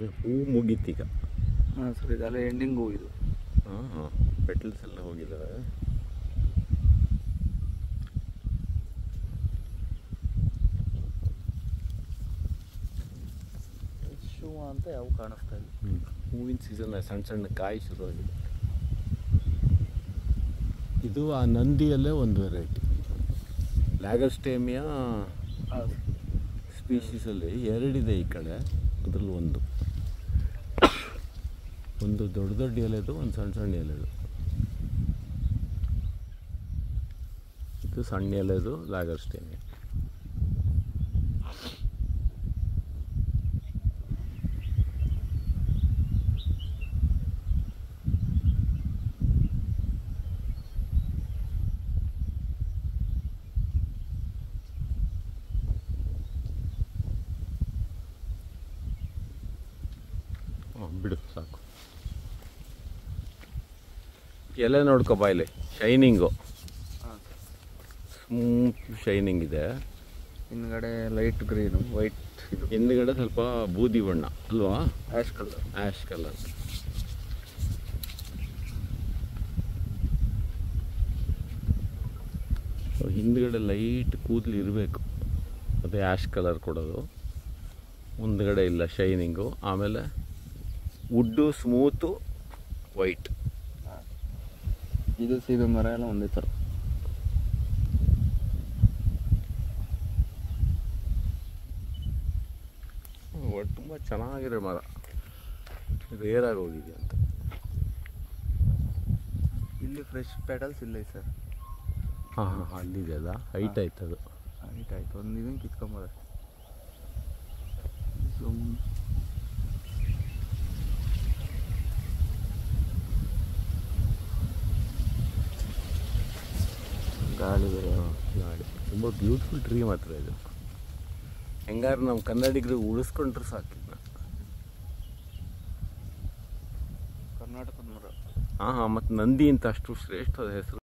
ಹೂ ಮುಗೀತೀಗ ಹಾಂ ಸರ್ ಇದೆಲ್ಲ ಎಂಡಿಂಗ್ ಹೋಗಿದ್ದು ಹಾಂ ಹಾಂ ಪೆಟಲ್ಸ್ ಎಲ್ಲ ಹೋಗಿದ್ದಾವೆ ಶೂ ಅಂತ ಯಾವ ಕಾಣಿಸ್ತಾ ಇಲ್ಲ ಹ್ಞೂ ಹೂವಿನ ಸೀಸನ್ ಸಣ್ಣ ಸಣ್ಣ ಕಾಯಿ ಶುರುವಾಗಿದೆ ಇದು ಆ ನಂದಿಯಲ್ಲೇ ಒಂದು ವೆರೈಟಿ ಲ್ಯಾಗಸ್ಟೇಮಿಯಾ ಸ್ಪೀಶೀಸಲ್ಲಿ ಎರಡಿದೆ ಈ ಕಡೆ ಅದರಲ್ಲಿ ಒಂದು ಒಂದು ದೊಡ್ಡ ದೊಡ್ಡ ಎಲೆದು ಒಂದು ಸಣ್ಣ ಸಣ್ಣ ಎಲೆದು ಇದು ಸಣ್ಣ ಎಲೆದು ಲ್ಯಾಗಸ್ಟೇಮಿಯಾ ಹಾಂ ಬಿಡು ಸಾಕು ಎಲೆ ನೋಡ್ಕೊ ಬಾಯ್ಲಿ ಶೈನಿಂಗು ಹಾಂ ಸ್ಮೂತ್ ಶೈನಿಂಗ್ ಇದೆ ಹಿಂದ್ಗಡೆ ಲೈಟ್ ಗ್ರೀನು ವೈಟ್ ಇದು ಹಿಂದ್ಗಡೆ ಸ್ವಲ್ಪ ಬೂದಿ ಬಣ್ಣ ಅಲ್ವಾ ಆ್ಯಶ್ ಕಲರ್ ಆ್ಯಶ್ ಕಲರ್ ಹಿಂದ್ಗಡೆ ಲೈಟ್ ಕೂದಲು ಇರಬೇಕು ಅದೇ ಆ್ಯಶ್ ಕಲರ್ ಕೊಡೋದು ಮುಂದ್ಗಡೆ ಇಲ್ಲ ಶೈನಿಂಗು ಆಮೇಲೆ ವುಡ್ಡು ಸ್ಮೂತು ವೈಟ್ ಇದು ಸೀಬೆ ಮರ ಎಲ್ಲ ಒಂದೇ ಥರ ತುಂಬ ಚೆನ್ನಾಗಿರೋ ಮರ ರೇರಾಗಿ ಹೋಗಿದೆ ಅಂತ ಇಲ್ಲಿ ಫ್ರೆಶ್ ಪೆಟಲ್ಸ್ ಇಲ್ಲ ಸರ್ ಹಾಂ ಹಾಂ ಅಲ್ಲಿದೆ ಅಲ್ಲ ಹೈಟ್ ಆಯ್ತು ಅದು ಹೈಟ್ ಆಯ್ತು ಒಂದು ಇದನ್ನು ಕಿತ್ಕೊಂಬೋದ ಸುಮ್ ಗಾಳಿ ಬೇರೆ ಗಾಡಿ ತುಂಬ ಬ್ಯೂಟಿಫುಲ್ ಟ್ರೀ ಮಾತ್ರ ಇದು ಹೆಂಗಾರು ನಮ್ಮ ಕನ್ನಡಿಗರು ಉಳಿಸ್ಕೊಂಡ್ರು ಸಾಕು ಇದನ್ನ ಕರ್ನಾಟಕದ ಮರ ಹಾಂ ಹಾಂ ಮತ್ತು ನಂದಿ ಅಂತ ಅಷ್ಟು ಶ್ರೇಷ್ಠದ ಹೆಸರು